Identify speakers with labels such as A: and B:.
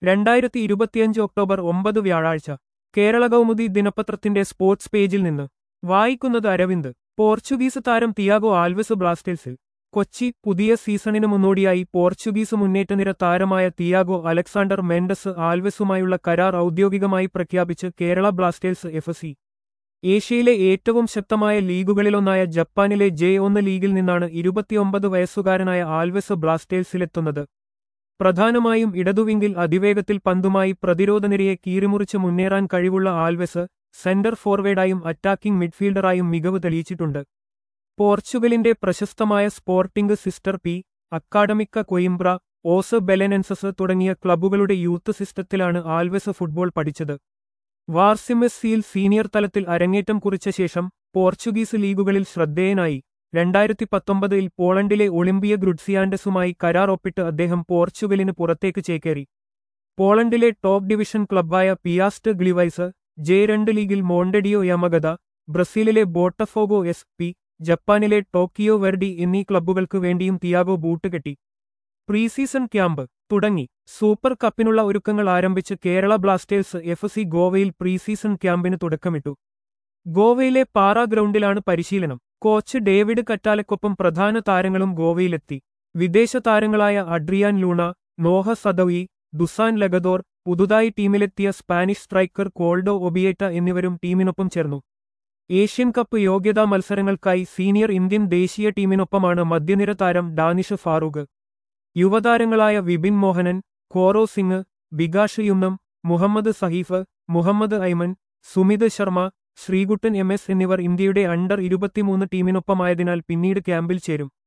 A: രണ്ടായിരത്തി ഇരുപത്തിയഞ്ച് ഒക്ടോബർ ഒമ്പത് വ്യാഴാഴ്ച കേരള കൗമുദി ദിനപത്രത്തിന്റെ സ്പോർട്സ് പേജിൽ നിന്ന് വായിക്കുന്നത് അരവിന്ദ് പോർച്ചുഗീസ് താരം തിയാഗോ ആൽവസ് ബ്ലാസ്റ്റേഴ്സിൽ കൊച്ചി പുതിയ സീസണിന് മുന്നോടിയായി പോർച്ചുഗീസ് മുന്നേറ്റനിര താരമായ തിയാഗോ അലക്സാണ്ടർ മെൻഡസ് ആൽവസുമായുള്ള കരാർ ഔദ്യോഗികമായി പ്രഖ്യാപിച്ച് കേരള ബ്ലാസ്റ്റേഴ്സ് എഫ് സി ഏഷ്യയിലെ ഏറ്റവും ശക്തമായ ലീഗുകളിലൊന്നായ ജപ്പാനിലെ ജെ ഒന്ന് ലീഗിൽ നിന്നാണ് ഇരുപത്തിയൊമ്പത് വയസ്സുകാരനായ ആൽവസ് ബ്ലാസ്റ്റേഴ്സിലെത്തുന്നത് പ്രധാനമായും ഇടതുവിങ്കിൽ അതിവേഗത്തിൽ പന്തുമായി പ്രതിരോധനിരയെ കീറിമുറിച്ച് മുന്നേറാൻ കഴിവുള്ള ആൽവസ് സെന്റർ ഫോർവേഡായും അറ്റാക്കിംഗ് മിഡ്ഫീൽഡറായും മികവ് തെളിയിച്ചിട്ടുണ്ട് പോർച്ചുഗലിന്റെ പ്രശസ്തമായ സ്പോർട്ടിംഗ് സിസ്റ്റർ പി അക്കാഡമിക്ക കൊയിംബ്ര ഓസ് ബെലനൻസസ് തുടങ്ങിയ ക്ലബ്ബുകളുടെ യൂത്ത് സിസ്റ്റത്തിലാണ് ആൽവസ് ഫുട്ബോൾ പഠിച്ചത് വാർസിമെസ്സിയിൽ സീനിയർ തലത്തിൽ അരങ്ങേറ്റം കുറിച്ച ശേഷം പോർച്ചുഗീസ് ലീഗുകളിൽ ശ്രദ്ധേയനായി രണ്ടായിരത്തി പത്തൊമ്പതിൽ പോളണ്ടിലെ ഒളിമ്പിയ ഗ്രുഡ്സിയാൻഡസുമായി കരാർ ഒപ്പിട്ട് അദ്ദേഹം പോർച്ചുഗലിന് പുറത്തേക്ക് ചേക്കേറി പോളണ്ടിലെ ടോപ്പ് ഡിവിഷൻ ക്ലബ്ബായ പിയാസ്റ്റ് ഗ്ലിവൈസ് ജെ രണ്ട് ലീഗിൽ മോണ്ടഡിയോ യമഗത ബ്രസീലിലെ ബോട്ടഫോഗോ എസ് പി ജപ്പാനിലെ ടോക്കിയോ വെർഡി എന്നീ ക്ലബ്ബുകൾക്ക് വേണ്ടിയും തിയാഗോ ബൂട്ട് കെട്ടി പ്രീസീസൺ ക്യാമ്പ് തുടങ്ങി സൂപ്പർ കപ്പിനുള്ള ഒരുക്കങ്ങൾ ആരംഭിച്ച് കേരള ബ്ലാസ്റ്റേഴ്സ് എഫ് സി ഗോവയിൽ പ്രീസീസൺ ക്യാമ്പിന് തുടക്കമിട്ടു ഗോവയിലെ പാറ ഗ്രൗണ്ടിലാണ് പരിശീലനം കോച്ച് ഡേവിഡ് കറ്റാലക്കൊപ്പം പ്രധാന താരങ്ങളും ഗോവയിലെത്തി വിദേശ താരങ്ങളായ Adrian Luna Noah Sadaoui Dusan Lagator പുതുതായി ടീമിലെത്തിയ സ്പാനിഷ് സ്ട്രൈക്കർ കോൾഡോ ഒബിയേറ്റ എന്നിവരും ടീമിനൊപ്പം ചേർന്നു ഏഷ്യൻ കപ്പ് യോഗ്യതാ മത്സരങ്ങൾക്കായി സീനിയർ ഇന്ത്യൻ ദേശീയ ടീമിനൊപ്പമാണ് മധ്യനിര താരം ഡാനിഷ് ഫാറൂഖ് യുവതാരങ്ങളായ വിപിൻ മോഹനൻ കോറോ സിംഗ് ബികാഷ് യുന്നം മുഹമ്മദ് സഹീഫ് മുഹമ്മദ് ഐമൻ സുമിത് ശർമ്മ ശ്രീകുട്ടൻ എം എസ് എന്നിവർ ഇന്ത്യയുടെ അണ്ടർ ഇരുപത്തിമൂന്ന് ടീമിനൊപ്പമായതിനാൽ പിന്നീട് ക്യാമ്പിൽ ചേരും